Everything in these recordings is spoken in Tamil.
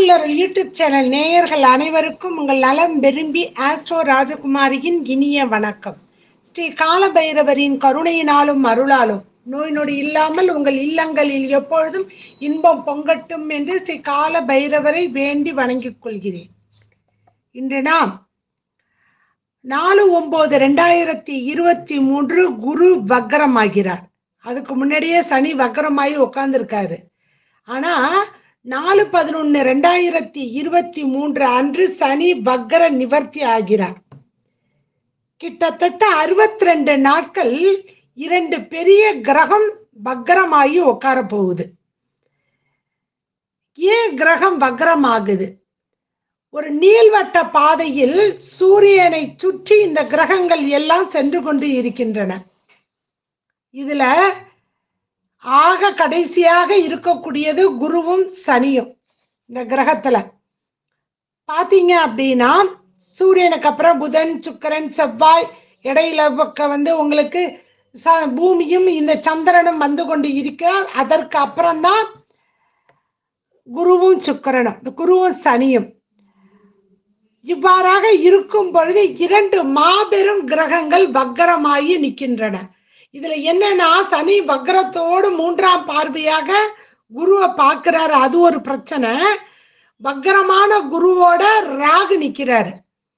திருவள்ளுவர் யூடியூப் சேனல் நேயர்கள் அனைவருக்கும் உங்கள் நலம் விரும்பி ஆஸ்ட்ரோ ராஜகுமாரியின் இனிய வணக்கம் ஸ்ரீ காலபைரவரின் கருணையினாலும் அருளாலும் நோய் நொடி இல்லாமல் உங்கள் இல்லங்களில் எப்பொழுதும் இன்பம் பொங்கட்டும் என்று ஸ்ரீ கால பைரவரை வேண்டி வணங்கிக் கொள்கிறேன் இன்று நாம் நாலு ஒன்பது ரெண்டாயிரத்தி இருபத்தி மூன்று குரு வக்கரமாகிறார் அதுக்கு முன்னாடியே சனி வக்கரமாகி உட்கார்ந்துருக்காரு ஆனா நாலு பதினொன்னு ரெண்டாயிரத்தி இருபத்தி மூன்று அன்று சனி வக்கர நிவர்த்தி ஆகிறார் கிட்டத்தட்ட அறுபத்தி ரெண்டு நாட்கள் இரண்டு பெரிய கிரகம் வக்கரமாகி உட்கார போகுது ஏன் கிரகம் வக்கரம் ஆகுது ஒரு நீள்வட்ட பாதையில் சூரியனை சுற்றி இந்த கிரகங்கள் எல்லாம் சென்று கொண்டு இருக்கின்றன இதுல ஆக கடைசியாக இருக்கக்கூடியது குருவும் சனியும் இந்த கிரகத்துல பாத்தீங்க அப்படின்னா சூரியனுக்கு அப்புறம் புதன் சுக்கரன் செவ்வாய் இடையில பக்க வந்து உங்களுக்கு ச- பூமியும் இந்த சந்திரனும் வந்து கொண்டு இருக்க அதற்கு அப்புறம்தான் குருவும் சுக்கரனும் இந்த குருவும் சனியும் இவ்வாறாக இருக்கும் பொழுது இரண்டு மாபெரும் கிரகங்கள் வக்கரமாகி நிற்கின்றன இதுல என்னன்னா சனி வக்கரத்தோடு மூன்றாம் பார்வையாக குருவை பார்க்கிறாரு அது ஒரு பிரச்சனை வக்கரமான குருவோட ராகு நிக்கிறாரு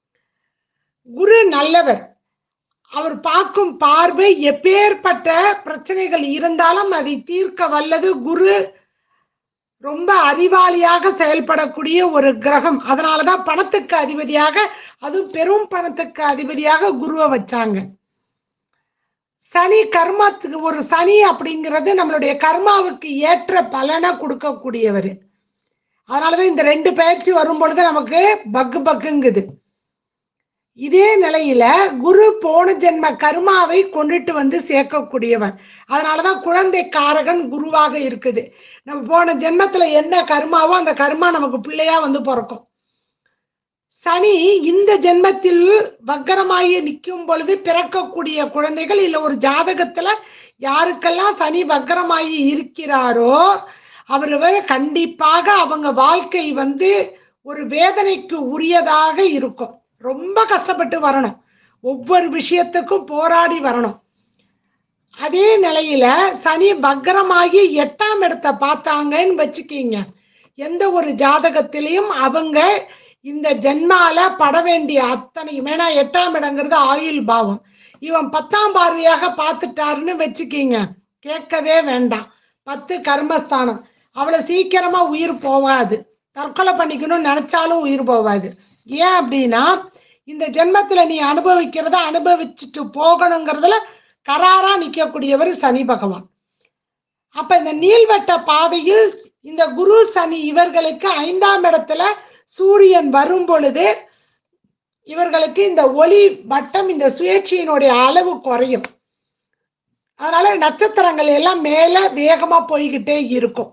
குரு நல்லவர் அவர் பார்க்கும் பார்வை எப்பேற்பட்ட பிரச்சனைகள் இருந்தாலும் அதை தீர்க்க வல்லது குரு ரொம்ப அறிவாளியாக செயல்படக்கூடிய ஒரு கிரகம் அதனாலதான் பணத்துக்கு அதிபதியாக அதுவும் பெரும் பணத்துக்கு அதிபதியாக குருவை வச்சாங்க சனி கர்மத்துக்கு ஒரு சனி அப்படிங்கிறது நம்மளுடைய கர்மாவுக்கு ஏற்ற பலனை கொடுக்கக்கூடியவர் அதனாலதான் இந்த ரெண்டு பயிற்சி வரும் பொழுது நமக்கு பக்கு பக்குங்குது இதே நிலையில குரு போன ஜென்ம கர்மாவை கொண்டுட்டு வந்து சேர்க்கக்கூடியவர் அதனாலதான் குழந்தை காரகன் குருவாக இருக்குது நம்ம போன ஜென்மத்துல என்ன கர்மாவோ அந்த கர்மா நமக்கு பிள்ளையா வந்து பிறக்கும் சனி இந்த ஜென்மத்தில் வக்கரமாகி நிற்கும் பொழுது பிறக்கக்கூடிய குழந்தைகள் இல்ல ஒரு ஜாதகத்துல யாருக்கெல்லாம் சனி வக்கரமாகி இருக்கிறாரோ அவர் கண்டிப்பாக அவங்க வாழ்க்கை வந்து ஒரு வேதனைக்கு உரியதாக இருக்கும் ரொம்ப கஷ்டப்பட்டு வரணும் ஒவ்வொரு விஷயத்துக்கும் போராடி வரணும் அதே நிலையில சனி வக்கரமாகி எட்டாம் இடத்தை பார்த்தாங்கன்னு வச்சுக்கீங்க எந்த ஒரு ஜாதகத்திலையும் அவங்க இந்த ஜென்மால பட வேண்டிய அத்தனையும் ஏன்னா எட்டாம் இடங்கிறது ஆயுள் பாவம் இவன் பத்தாம் பார்வையாக பார்த்துட்டாருன்னு வச்சுக்கீங்க கேட்கவே வேண்டாம் பத்து கர்மஸ்தானம் அவ்வளவு சீக்கிரமா உயிர் போகாது தற்கொலை பண்ணிக்கணும்னு நினைச்சாலும் உயிர் போகாது ஏன் அப்படின்னா இந்த ஜென்மத்துல நீ அனுபவிக்கிறத அனுபவிச்சுட்டு போகணுங்கிறதுல கராரா நிக்கக்கூடியவர் சனி பகவான் அப்ப இந்த நீள்வட்ட பாதையில் இந்த குரு சனி இவர்களுக்கு ஐந்தாம் இடத்துல சூரியன் வரும் பொழுது இவர்களுக்கு இந்த ஒளி வட்டம் இந்த சுயேட்சையினுடைய அளவு குறையும் அதனால நட்சத்திரங்கள் எல்லாம் மேல வேகமா போய்கிட்டே இருக்கும்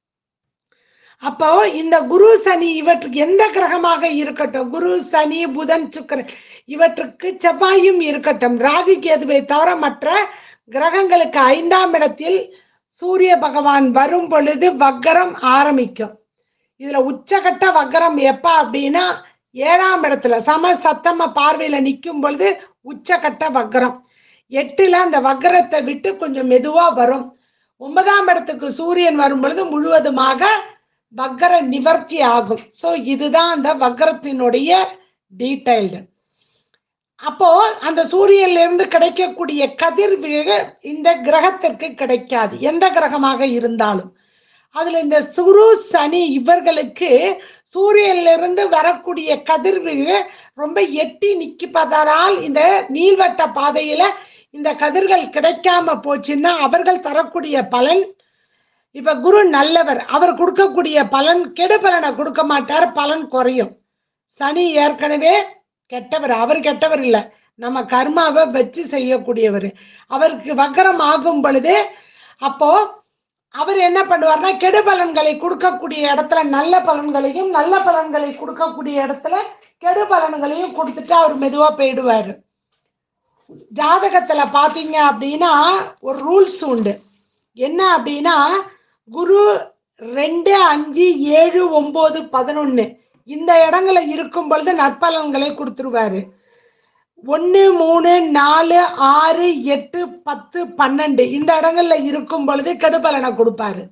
அப்போ இந்த குரு சனி இவற்றுக்கு எந்த கிரகமாக இருக்கட்டும் குரு சனி புதன் சுக்கிரன் இவற்றுக்கு செவ்வாயும் இருக்கட்டும் ராகு கேதுவை தவிர மற்ற கிரகங்களுக்கு ஐந்தாம் இடத்தில் சூரிய பகவான் வரும் பொழுது வக்கரம் ஆரம்பிக்கும் இதுல உச்சகட்ட வக்கரம் எப்ப அப்படின்னா ஏழாம் இடத்துல சம சத்தம பார்வையில நிற்கும் பொழுது உச்சகட்ட வக்கரம் எட்டுல அந்த வக்கரத்தை விட்டு கொஞ்சம் மெதுவா வரும் ஒன்பதாம் இடத்துக்கு சூரியன் வரும் பொழுது முழுவதுமாக வக்கர நிவர்த்தி ஆகும் சோ இதுதான் அந்த வக்கரத்தினுடைய டீடைல்டு அப்போ அந்த சூரியன்ல இருந்து கிடைக்கக்கூடிய கதிர்வீக இந்த கிரகத்திற்கு கிடைக்காது எந்த கிரகமாக இருந்தாலும் அதுல இந்த சுரு சனி இவர்களுக்கு சூரியன்ல இருந்து வரக்கூடிய கதிர்வீக ரொம்ப எட்டி நிற்பதனால் இந்த நீள்வட்ட பாதையில இந்த கதிர்கள் கிடைக்காம போச்சுன்னா அவர்கள் தரக்கூடிய பலன் இப்ப குரு நல்லவர் அவர் கொடுக்கக்கூடிய பலன் கெடு பலனை கொடுக்க மாட்டார் பலன் குறையும் சனி ஏற்கனவே கெட்டவர் அவர் கெட்டவர் இல்ல நம்ம கர்மாவை வச்சு செய்யக்கூடியவர் அவருக்கு வக்கரம் ஆகும் பொழுது அப்போ அவர் என்ன பண்ணுவார்னா கெடு பலன்களை கொடுக்கக்கூடிய இடத்துல நல்ல பலன்களையும் நல்ல பலன்களை கொடுக்கக்கூடிய இடத்துல கெடு பலன்களையும் கொடுத்துட்டு அவர் மெதுவா போயிடுவாரு ஜாதகத்துல பாத்தீங்க அப்படின்னா ஒரு ரூல்ஸ் உண்டு என்ன அப்படின்னா குரு ரெண்டு அஞ்சு ஏழு ஒன்பது பதினொன்னு இந்த இடங்கள்ல இருக்கும் பொழுது நற்பலன்களை கொடுத்துருவாரு ஒன்று மூணு நாலு ஆறு எட்டு பத்து பன்னெண்டு இந்த இடங்கள்ல இருக்கும் பொழுது கெடுபலனை கொடுப்பாரு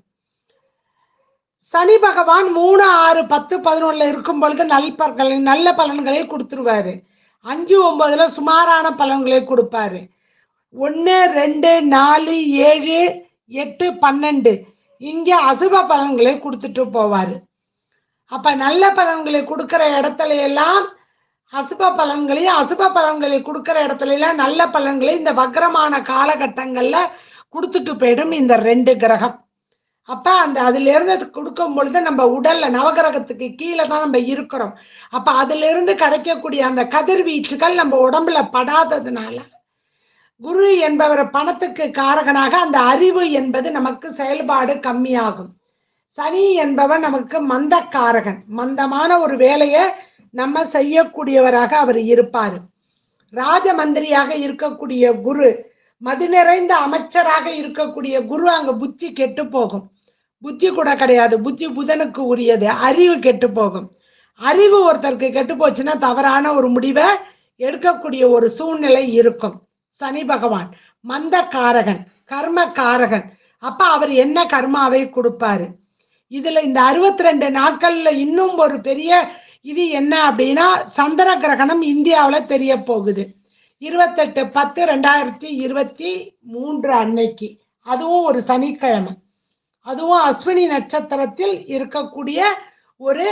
சனி பகவான் மூணு ஆறு பத்து பதினொன்னுல இருக்கும் பொழுது நல் பலன்களை நல்ல பலன்களை கொடுத்துருவாரு அஞ்சு ஒன்பதுல சுமாரான பலன்களை கொடுப்பாரு ஒன்று ரெண்டு நாலு ஏழு எட்டு பன்னெண்டு இங்கே அசுப பலன்களை கொடுத்துட்டு போவாரு அப்ப நல்ல பலன்களை கொடுக்கிற இடத்துல எல்லாம் அசுப பலன்களையும் அசுப பலன்களை கொடுக்கிற இடத்துல எல்லாம் நல்ல பலன்களை இந்த வக்ரமான காலகட்டங்கள்ல கொடுத்துட்டு போயிடும் இந்த ரெண்டு கிரகம் அப்ப அந்த அதுல இருந்து அது கொடுக்கும் பொழுது நம்ம உடல்ல நவகிரகத்துக்கு கீழே தான் நம்ம இருக்கிறோம் அப்ப அதுல இருந்து கிடைக்கக்கூடிய அந்த கதிர்வீச்சுகள் நம்ம உடம்புல படாததுனால குரு என்பவர் பணத்துக்கு காரகனாக அந்த அறிவு என்பது நமக்கு செயல்பாடு கம்மியாகும் சனி என்பவர் நமக்கு மந்தக்காரகன் மந்தமான ஒரு வேலையை நம்ம செய்யக்கூடியவராக அவர் இருப்பார் ராஜ மந்திரியாக இருக்கக்கூடிய குரு மது நிறைந்த அமைச்சராக இருக்கக்கூடிய குரு அங்க புத்தி கெட்டு போகும் புத்தி கூட கிடையாது புத்தி புதனுக்கு உரியது அறிவு கெட்டு போகும் அறிவு ஒருத்தருக்கு கெட்டு போச்சுன்னா தவறான ஒரு முடிவை எடுக்கக்கூடிய ஒரு சூழ்நிலை இருக்கும் சனி பகவான் மந்த காரகன் கர்ம காரகன் அப்ப அவர் என்ன கர்மாவை கொடுப்பாரு இதுல இந்த அறுபத்தி ரெண்டு நாட்கள்ல இன்னும் ஒரு பெரிய இது என்ன அப்படின்னா சந்திர கிரகணம் இந்தியாவுல தெரிய போகுது இருபத்தெட்டு பத்து ரெண்டாயிரத்தி இருபத்தி மூன்று அன்னைக்கு அதுவும் ஒரு சனிக்கிழமை அதுவும் அஸ்வினி நட்சத்திரத்தில் இருக்கக்கூடிய ஒரு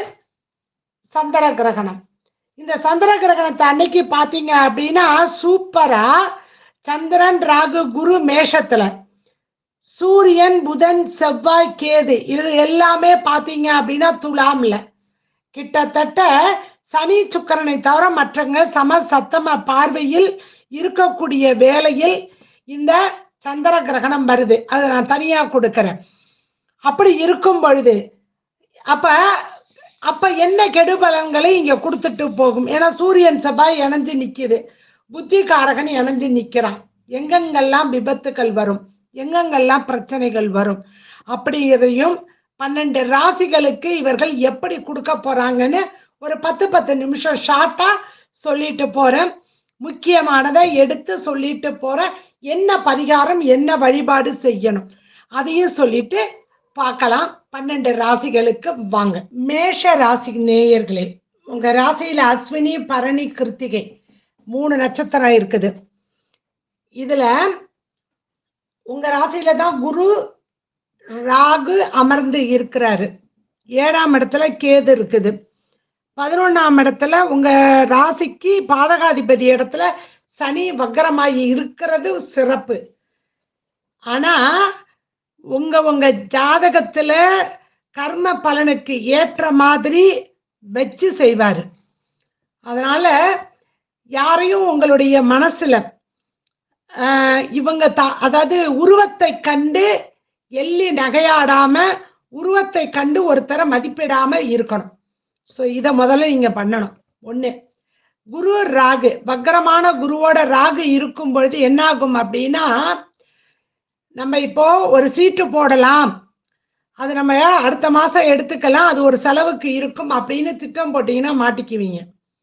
சந்திர கிரகணம் இந்த சந்திர கிரகணத்தை அன்னைக்கு பாத்தீங்க அப்படின்னா சூப்பரா சந்திரன் ராகு குரு மேஷத்துல சூரியன் புதன் செவ்வாய் கேது இது எல்லாமே பாத்தீங்க அப்படின்னா துலாம்ல கிட்டத்தட்ட சனி சுக்கரனை தவிர மற்றங்க சம சத்தம பார்வையில் இருக்கக்கூடிய வேளையில் இந்த சந்திர கிரகணம் வருது அதை நான் தனியா கொடுக்கிறேன் அப்படி இருக்கும் பொழுது அப்ப அப்ப என்ன கெடுபலன்களை இங்க கொடுத்துட்டு போகும் ஏன்னா சூரியன் செவ்வாய் இணைஞ்சு நிக்குது புத்திகாரகன் இணைஞ்சு நிக்கிறான் எங்கெங்கெல்லாம் விபத்துக்கள் வரும் எங்கெங்கெல்லாம் பிரச்சனைகள் வரும் அப்படிங்கிறதையும் பன்னெண்டு ராசிகளுக்கு இவர்கள் எப்படி கொடுக்க போறாங்கன்னு ஒரு பத்து பத்து நிமிஷம் ஷார்ட்டா சொல்லிட்டு போறேன் முக்கியமானதை எடுத்து சொல்லிட்டு போறேன் என்ன பரிகாரம் என்ன வழிபாடு செய்யணும் அதையும் சொல்லிட்டு பார்க்கலாம் பன்னெண்டு ராசிகளுக்கு வாங்க மேஷ ராசி நேயர்களே உங்க ராசியில அஸ்வினி பரணி கிருத்திகை மூணு நட்சத்திரம் இருக்குது இதுல உங்க ராசியில தான் குரு ராகு அமர்ந்து இருக்கிறாரு ஏழாம் இடத்துல கேது இருக்குது பதினொன்னாம் இடத்துல உங்க ராசிக்கு பாதகாதிபதி இடத்துல சனி வக்கரமாகி இருக்கிறது சிறப்பு ஆனா உங்க உங்க ஜாதகத்துல கர்ம பலனுக்கு ஏற்ற மாதிரி வச்சு செய்வாரு அதனால யாரையும் உங்களுடைய மனசுல ஆஹ், இவங்க த- அதாவது உருவத்தை கண்டு எள்ளி நகையாடாம உருவத்தை கண்டு ஒருத்தரை மதிப்பிடாம இருக்கணும் ஸோ இதை முதல்ல நீங்க பண்ணணும் ஒண்ணு குரு ராகு வக்கரமான குருவோட ராகு இருக்கும் பொழுது என்ன ஆகும் அப்படின்னா நம்ம இப்போ ஒரு சீட்டு போடலாம் அது நம்ம அடுத்த மாசம் எடுத்துக்கலாம் அது ஒரு செலவுக்கு இருக்கும் அப்படின்னு திட்டம் போட்டீங்கன்னா மாட்டிக்குவீங்க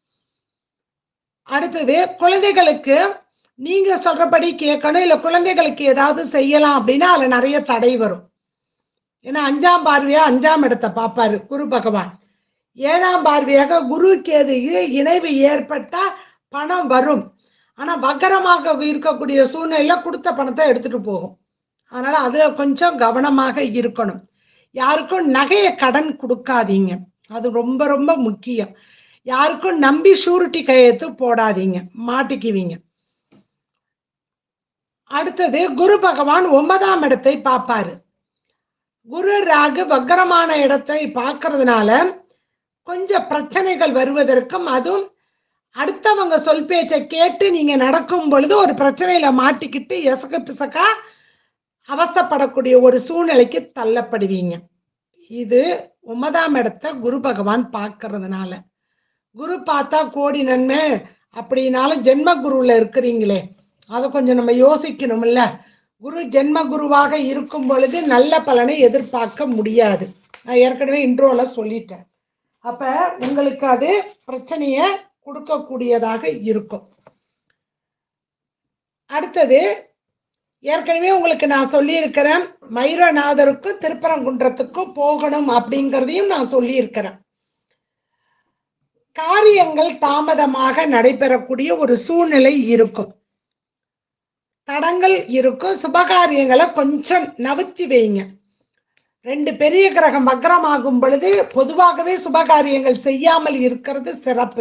அடுத்தது குழந்தைகளுக்கு நீங்க சொல்றபடி கேட்கணும் இல்ல குழந்தைகளுக்கு ஏதாவது செய்யலாம் அப்படின்னா அதுல நிறைய தடை வரும் ஏன்னா அஞ்சாம் பார்வையா அஞ்சாம் இடத்தை பார்ப்பாரு குரு பகவான் ஏழாம் பார்வையாக குரு கேது இணைவு ஏற்பட்டா பணம் வரும் ஆனா வக்கரமாக இருக்கக்கூடிய சூழ்நிலையில கொடுத்த பணத்தை எடுத்துட்டு போகும் அதனால அதுல கொஞ்சம் கவனமாக இருக்கணும் யாருக்கும் நகையை கடன் கொடுக்காதீங்க அது ரொம்ப ரொம்ப முக்கியம் யாருக்கும் நம்பி ஷூரிட்டி கையெழுத்து போடாதீங்க மாட்டிக்குவீங்க அடுத்தது குரு பகவான் ஒன்பதாம் இடத்தை பார்ப்பாரு குரு ராகு வக்கரமான இடத்தை பார்க்கறதுனால கொஞ்சம் பிரச்சனைகள் வருவதற்கும் அதுவும் அடுத்தவங்க சொல் பேச்சை கேட்டு நீங்க நடக்கும் பொழுது ஒரு பிரச்சனையில மாட்டிக்கிட்டு எசக்க பிசக்கா அவஸ்தைப்படக்கூடிய ஒரு சூழ்நிலைக்கு தள்ளப்படுவீங்க இது ஒன்பதாம் இடத்தை குரு பகவான் பார்க்கறதுனால குரு பார்த்தா கோடி நன்மை அப்படின்னாலும் ஜென்ம குருவில் இருக்கிறீங்களே அதை கொஞ்சம் நம்ம யோசிக்கணும்ல குரு ஜென்ம குருவாக இருக்கும் பொழுது நல்ல பலனை எதிர்பார்க்க முடியாது நான் ஏற்கனவே இன்ட்ரோல சொல்லிட்டேன் அப்ப உங்களுக்கு அது பிரச்சனைய கொடுக்கக்கூடியதாக இருக்கும் அடுத்தது ஏற்கனவே உங்களுக்கு நான் சொல்லியிருக்கிறேன் மயூரநாதருக்கும் திருப்பரங்குன்றத்துக்கும் போகணும் அப்படிங்கிறதையும் நான் சொல்லியிருக்கிறேன் காரியங்கள் தாமதமாக நடைபெறக்கூடிய ஒரு சூழ்நிலை இருக்கும் தடங்கள் இருக்கும் சுபகாரியங்களை கொஞ்சம் நவுத்தி வைங்க ரெண்டு பெரிய கிரகம் வக்ரமாகும் பொழுது பொதுவாகவே சுபகாரியங்கள் செய்யாமல் இருக்கிறது சிறப்பு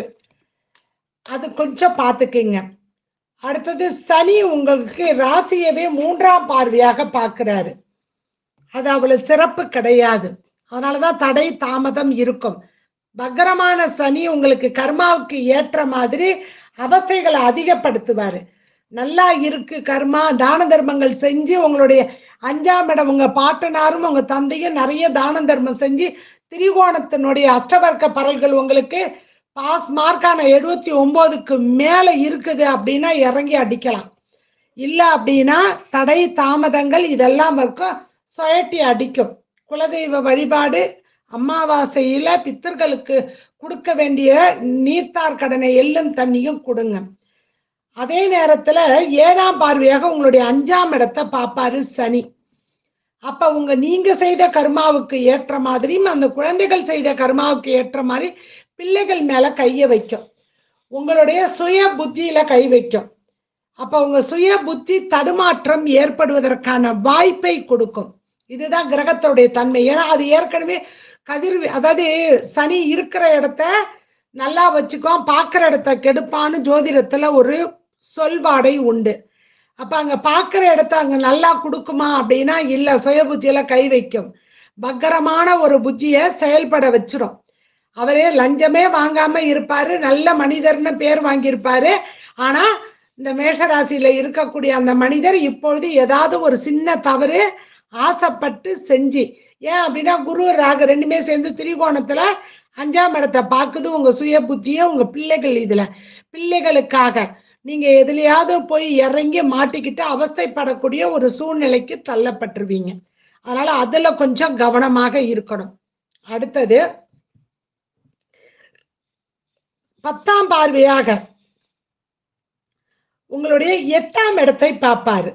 அது கொஞ்சம் பார்த்துக்கிங்க அடுத்தது சனி உங்களுக்கு ராசியவே மூன்றாம் பார்வையாக பார்க்கிறாரு அது அவ்வளவு சிறப்பு கிடையாது அதனாலதான் தடை தாமதம் இருக்கும் வக்கரமான சனி உங்களுக்கு கர்மாவுக்கு ஏற்ற மாதிரி அவஸ்தைகளை அதிகப்படுத்துவாரு நல்லா இருக்கு கர்மா தான தர்மங்கள் செஞ்சு உங்களுடைய அஞ்சாம் இடம் உங்க பாட்டனாரும் உங்க தந்தையும் நிறைய தான தர்மம் செஞ்சு திரிகோணத்தினுடைய அஷ்டவர்க்க பரல்கள் உங்களுக்கு பாஸ் மார்க்கான எழுபத்தி ஒன்பதுக்கு மேல இருக்குது அப்படின்னா இறங்கி அடிக்கலாம் இல்ல அப்படின்னா தடை தாமதங்கள் இதெல்லாம் இருக்கும் சுழட்டி அடிக்கும் குலதெய்வ வழிபாடு அமாவாசையில பித்தர்களுக்கு கொடுக்க வேண்டிய நீர்த்தார் கடனை எள்ளும் தண்ணியும் கொடுங்க அதே நேரத்துல ஏழாம் பார்வையாக உங்களுடைய அஞ்சாம் இடத்தை பார்ப்பாரு சனி அப்ப உங்க நீங்க செய்த கர்மாவுக்கு ஏற்ற மாதிரியும் அந்த குழந்தைகள் செய்த கர்மாவுக்கு ஏற்ற மாதிரி பிள்ளைகள் மேல கைய வைக்கும் உங்களுடைய சுய புத்தியில கை வைக்கும் அப்ப உங்க சுய புத்தி தடுமாற்றம் ஏற்படுவதற்கான வாய்ப்பை கொடுக்கும் இதுதான் கிரகத்தோடைய தன்மை ஏன்னா அது ஏற்கனவே கதிர் அதாவது சனி இருக்கிற இடத்த நல்லா வச்சுக்கோ பார்க்குற இடத்த கெடுப்பான்னு ஜோதிடத்துல ஒரு சொல்வாடை உண்டு அப்ப அங்க பார்க்குற இடத்த அங்க நல்லா கொடுக்குமா அப்படின்னா இல்ல சுய புத்தியில கை வைக்கும் பக்கரமான ஒரு புத்திய செயல்பட வச்சிரும் அவரே லஞ்சமே வாங்காம இருப்பாரு நல்ல மனிதர்னு பேர் வாங்கியிருப்பாரு ஆனா இந்த மேஷராசியில இருக்கக்கூடிய அந்த மனிதர் இப்பொழுது ஏதாவது ஒரு சின்ன தவறு ஆசைப்பட்டு செஞ்சு ஏன் அப்படின்னா குரு ராகு ரெண்டுமே சேர்ந்து திரிகோணத்துல அஞ்சாம் இடத்தை பார்க்குது உங்க சுய புத்திய உங்க பிள்ளைகள் இதுல பிள்ளைகளுக்காக நீங்க எதுலயாவது போய் இறங்கி மாட்டிக்கிட்டு அவஸ்தைப்படக்கூடிய ஒரு சூழ்நிலைக்கு தள்ளப்பட்டுருவீங்க அதனால அதுல கொஞ்சம் கவனமாக இருக்கணும் அடுத்தது பத்தாம் பார்வையாக உங்களுடைய எட்டாம் இடத்தை பார்ப்பாரு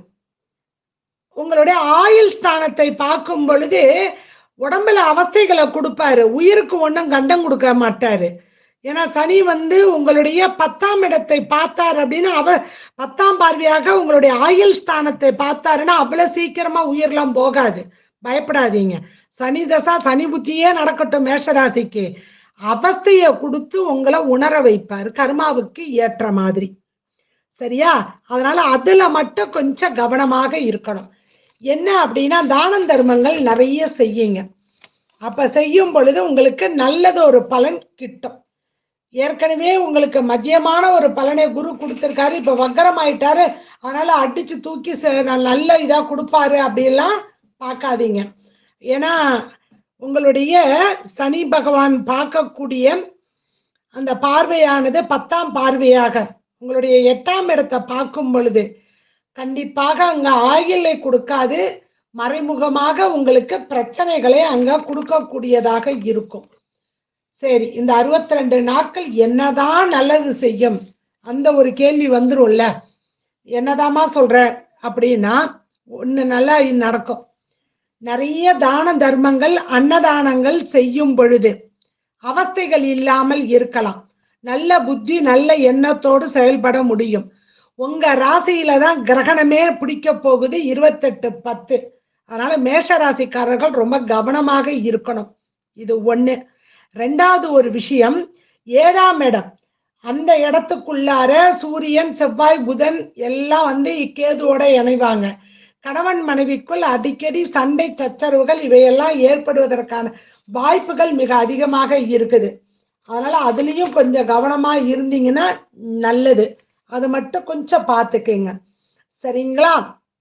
உங்களுடைய ஆயுள் ஸ்தானத்தை பார்க்கும் பொழுது உடம்புல அவஸ்தைகளை கொடுப்பாரு உயிருக்கு ஒன்றும் கண்டம் கொடுக்க மாட்டாரு ஏன்னா சனி வந்து உங்களுடைய பத்தாம் இடத்தை பார்த்தார் அப்படின்னு அவ பத்தாம் பார்வையாக உங்களுடைய ஆயுள் ஸ்தானத்தை பார்த்தாருன்னா அவ்வளவு சீக்கிரமா உயிரெல்லாம் போகாது பயப்படாதீங்க சனி தசா சனி புத்தியே நடக்கட்டும் மேஷராசிக்கு அவஸ்தைய கொடுத்து உங்களை உணர வைப்பார் கர்மாவுக்கு ஏற்ற மாதிரி சரியா அதனால அதுல மட்டும் கொஞ்சம் கவனமாக இருக்கணும் என்ன அப்படின்னா தான தர்மங்கள் நிறைய செய்யுங்க அப்ப செய்யும் பொழுது உங்களுக்கு நல்லது ஒரு பலன் கிட்டும் ஏற்கனவே உங்களுக்கு மத்தியமான ஒரு பலனை குரு கொடுத்திருக்காரு இப்ப வக்கரம் ஆயிட்டாரு அதனால அடிச்சு தூக்கி ச- ந- நல்ல இதா கொடுப்பாரு அப்படிலாம் பார்க்காதீங்க ஏன்னா உங்களுடைய சனி பகவான் பார்க்கக்கூடிய அந்த பார்வையானது பத்தாம் பார்வையாக உங்களுடைய எட்டாம் இடத்தை பார்க்கும் பொழுது கண்டிப்பாக அங்க ஆயிலை கொடுக்காது மறைமுகமாக உங்களுக்கு பிரச்சனைகளை அங்க கொடுக்கக்கூடியதாக இருக்கும் சரி இந்த 62 ரெண்டு நாட்கள் என்னதான் நல்லது செய்யும் அந்த ஒரு கேள்வி வந்துரும்ல என்னதாம்மா சொல்ற அப்படின்னா ஒண்ணு நல்லா நடக்கும் நிறைய தான தர்மங்கள் அன்னதானங்கள் செய்யும் பொழுது அவஸ்தைகள் இல்லாமல் இருக்கலாம் நல்ல புத்தி நல்ல எண்ணத்தோடு செயல்பட முடியும் உங்க ராசியில தான் கிரகணமே பிடிக்க போகுது இருபத்தெட்டு பத்து அதனால மேஷ ராசிக்காரர்கள் ரொம்ப கவனமாக இருக்கணும் இது ஒண்ணு ரெண்டாவது ஒரு விஷயம் ஏழாம் இடம் அந்த இடத்துக்குள்ளார சூரியன் செவ்வாய் புதன் எல்லாம் வந்து இக்கேதுவோட இணைவாங்க கணவன் மனைவிக்குள் அடிக்கடி சண்டை சச்சரவுகள் இவையெல்லாம் ஏற்படுவதற்கான வாய்ப்புகள் மிக அதிகமாக இருக்குது அதனால அதுலயும் கொஞ்சம் கவனமா இருந்தீங்கன்னா நல்லது அது மட்டும் கொஞ்சம் பார்த்துக்கங்க சரிங்களா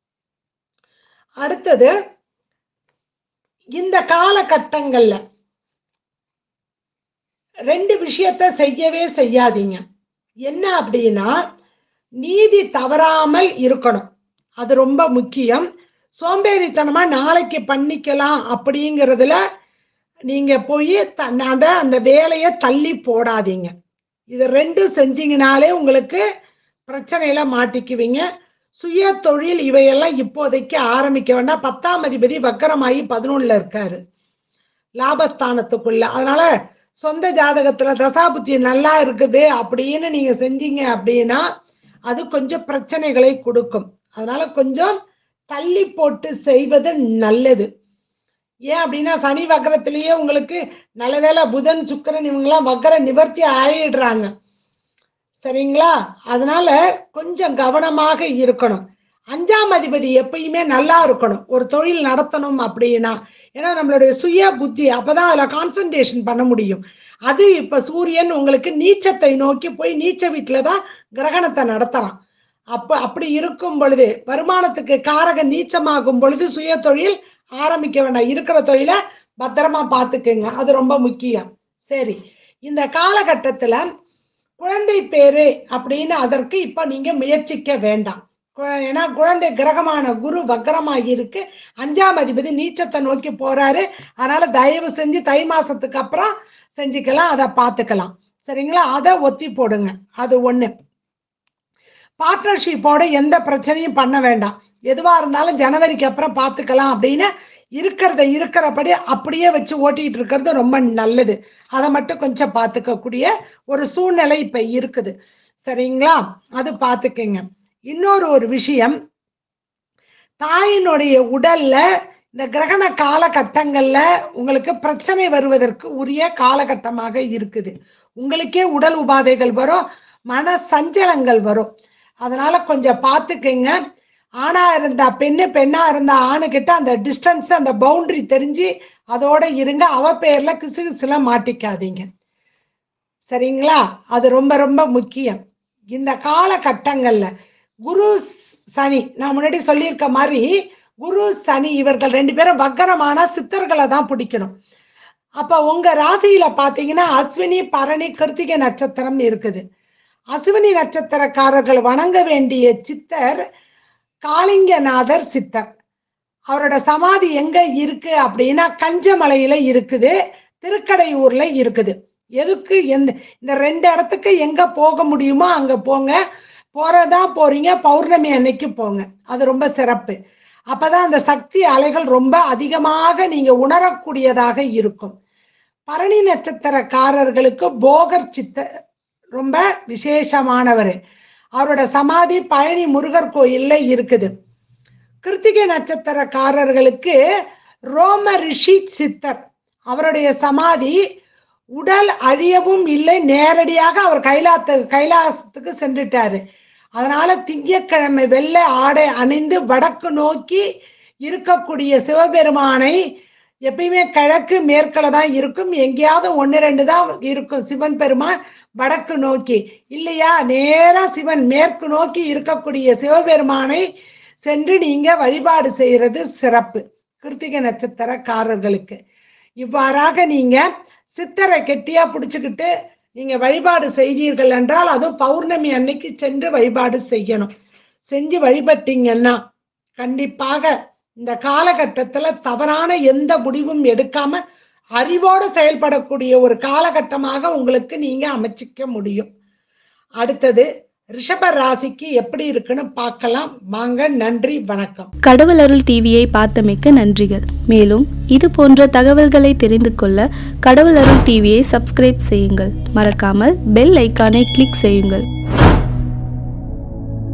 அடுத்தது இந்த காலகட்டங்கள்ல ரெண்டு விஷயத்த செய்யவே செய்யாதீங்க என்ன அப்படின்னா நீதி தவறாமல் இருக்கணும் அது ரொம்ப முக்கியம் சோம்பேறித்தனமா நாளைக்கு பண்ணிக்கலாம் அப்படிங்கிறதுல நீங்க போய் த- அத அந்த வேலையை தள்ளி போடாதீங்க இது ரெண்டும் செஞ்சீங்கனாலே உங்களுக்கு பிரச்சனையில மாட்டிக்குவீங்க சுய தொழில் இவையெல்லாம் இப்போதைக்கு ஆரம்பிக்க வேண்டாம் பத்தாம் அதிபதி வக்கரமாகி பதினொன்னுல இருக்காரு லாபஸ்தானத்துக்குள்ள அதனால சொந்த ஜாதகத்துல தசாபுத்தி நல்லா இருக்குது அப்படின்னு நீங்க செஞ்சீங்க அப்படின்னா அது கொஞ்சம் பிரச்சனைகளை கொடுக்கும் அதனால கொஞ்சம் தள்ளி போட்டு செய்வது நல்லது ஏன் அப்படின்னா சனி வக்கரத்திலேயே உங்களுக்கு நல்ல வேளை புதன் சுக்கிரன் இவங்கெல்லாம் வக்கர நிவர்த்தி ஆயிடுறாங்க சரிங்களா அதனால கொஞ்சம் கவனமாக இருக்கணும் அஞ்சாம் அதிபதி எப்பயுமே நல்லா இருக்கணும் ஒரு தொழில் நடத்தணும் அப்படின்னா ஏன்னா நம்மளுடைய சுய புத்தி அப்பதான் அதுல கான்சன்ட்ரேஷன் பண்ண முடியும் அது இப்ப சூரியன் உங்களுக்கு நீச்சத்தை நோக்கி போய் நீச்ச வீட்டுல தான் கிரகணத்தை நடத்தலாம் அப்ப அப்படி இருக்கும் பொழுது வருமானத்துக்கு காரக நீச்சமாகும் பொழுது சுய தொழில் ஆரம்பிக்க வேண்டாம் இருக்கிற தொழிலை பத்திரமா பார்த்துக்குங்க அது ரொம்ப முக்கியம் சரி இந்த காலகட்டத்துல குழந்தை பேரு அப்படின்னு அதற்கு இப்ப நீங்க முயற்சிக்க வேண்டாம் கு- ஏன்னா குழந்தை கிரகமான குரு வக்கரமாகி இருக்கு அஞ்சாம் அதிபதி நீச்சத்தை நோக்கி போறாரு அதனால தயவு செஞ்சு தை மாசத்துக்கு அப்புறம் செஞ்சுக்கலாம் அதை பார்த்துக்கலாம் சரிங்களா அதை ஒத்தி போடுங்க அது ஒண்ணு பார்ட்னர்ஷிப்போட எந்த பிரச்சனையும் பண்ண வேண்டாம் எதுவா இருந்தாலும் ஜனவரிக்கு அப்புறம் பார்த்துக்கலாம் அப்படின்னு இருக்கிறத இருக்கிறபடி அப்படியே வச்சு ஓட்டிட்டு இருக்கிறது ரொம்ப நல்லது அதை மட்டும் கொஞ்சம் பார்த்துக்கக்கூடிய ஒரு சூழ்நிலை இப்ப இருக்குது சரிங்களா அது பார்த்துக்கங்க இன்னொரு ஒரு விஷயம் தாயினுடைய உடல்ல இந்த கிரகண காலகட்டங்கள்ல உங்களுக்கு பிரச்சனை வருவதற்கு உரிய காலகட்டமாக இருக்குது உங்களுக்கே உடல் உபாதைகள் வரும் மன சஞ்சலங்கள் வரும் அதனால கொஞ்சம் பார்த்துக்கங்க ஆணா இருந்தா பெண்ணு பெண்ணா இருந்தா ஆணுகிட்ட அந்த டிஸ்டன்ஸ் அந்த பவுண்டரி தெரிஞ்சு அதோட இருங்க அவ பேர்ல கிசு கிசுல மாட்டிக்காதீங்க சரிங்களா அது ரொம்ப ரொம்ப முக்கியம் இந்த காலகட்டங்கள்ல குரு சனி நான் முன்னாடி சொல்லியிருக்க மாதிரி குரு சனி இவர்கள் ரெண்டு பேரும் வக்கரமான சித்தர்களை தான் பிடிக்கணும் அப்ப உங்க ராசியில பாத்தீங்கன்னா அஸ்வினி பரணி கிருத்திகை நட்சத்திரம் இருக்குது அஸ்வினி நட்சத்திரக்காரர்கள் வணங்க வேண்டிய சித்தர் காளிங்கநாதர் சித்தர் அவரோட சமாதி எங்க இருக்கு அப்படின்னா கஞ்சமலையில இருக்குது திருக்கடையூர்ல இருக்குது எதுக்கு எந்த இந்த ரெண்டு இடத்துக்கு எங்க போக முடியுமோ அங்க போங்க போறதா போறீங்க பௌர்ணமி அன்னைக்கு போங்க அது ரொம்ப சிறப்பு அப்பதான் அந்த சக்தி அலைகள் ரொம்ப அதிகமாக நீங்க உணரக்கூடியதாக இருக்கும் பரணி நட்சத்திரக்காரர்களுக்கு போகர் சித்த ரொம்ப விசேஷமானவர் அவரோட சமாதி பழனி முருகர் கோயில்ல இருக்குது கிருத்திகை நட்சத்திரக்காரர்களுக்கு ரோம ரிஷி சித்தர் அவருடைய சமாதி உடல் அழியவும் இல்லை நேரடியாக அவர் கைலாத்து கைலாசத்துக்கு சென்றுட்டாரு அதனால திங்கட்கிழமை வெள்ளை ஆடை அணிந்து வடக்கு நோக்கி இருக்கக்கூடிய சிவபெருமானை எப்பயுமே கிழக்கு மேற்குல தான் இருக்கும் எங்கேயாவது ஒன்று ரெண்டு தான் இருக்கும் சிவன் பெருமான் வடக்கு நோக்கி இல்லையா நேரா சிவன் மேற்கு நோக்கி இருக்கக்கூடிய சிவபெருமானை சென்று நீங்க வழிபாடு செய்யறது சிறப்பு கிருத்திகை நட்சத்திரக்காரர்களுக்கு இவ்வாறாக நீங்க சித்தரை கெட்டியா பிடிச்சுக்கிட்டு நீங்க வழிபாடு செய்தீர்கள் என்றால் அதுவும் பௌர்ணமி அன்னைக்கு சென்று வழிபாடு செய்யணும் செஞ்சு வழிபட்டீங்கன்னா கண்டிப்பாக இந்த காலகட்டத்துல தவறான எந்த முடிவும் எடுக்காம அறிவோடு செயல்படக்கூடிய ஒரு காலகட்டமாக உங்களுக்கு நீங்க அமைச்சிக்க முடியும் அடுத்தது ரிஷப ராசிக்கு எப்படி இருக்குன்னு பார்க்கலாம் வாங்க நன்றி வணக்கம் கடவுள் அருள் டிவியை பார்த்தமைக்க நன்றிகள் மேலும் இது போன்ற தகவல்களை தெரிந்து கொள்ள கடவுள் அருள் டிவியை சப்ஸ்கிரைப் செய்யுங்கள் மறக்காமல் பெல் ஐக்கானை கிளிக் செய்யுங்கள்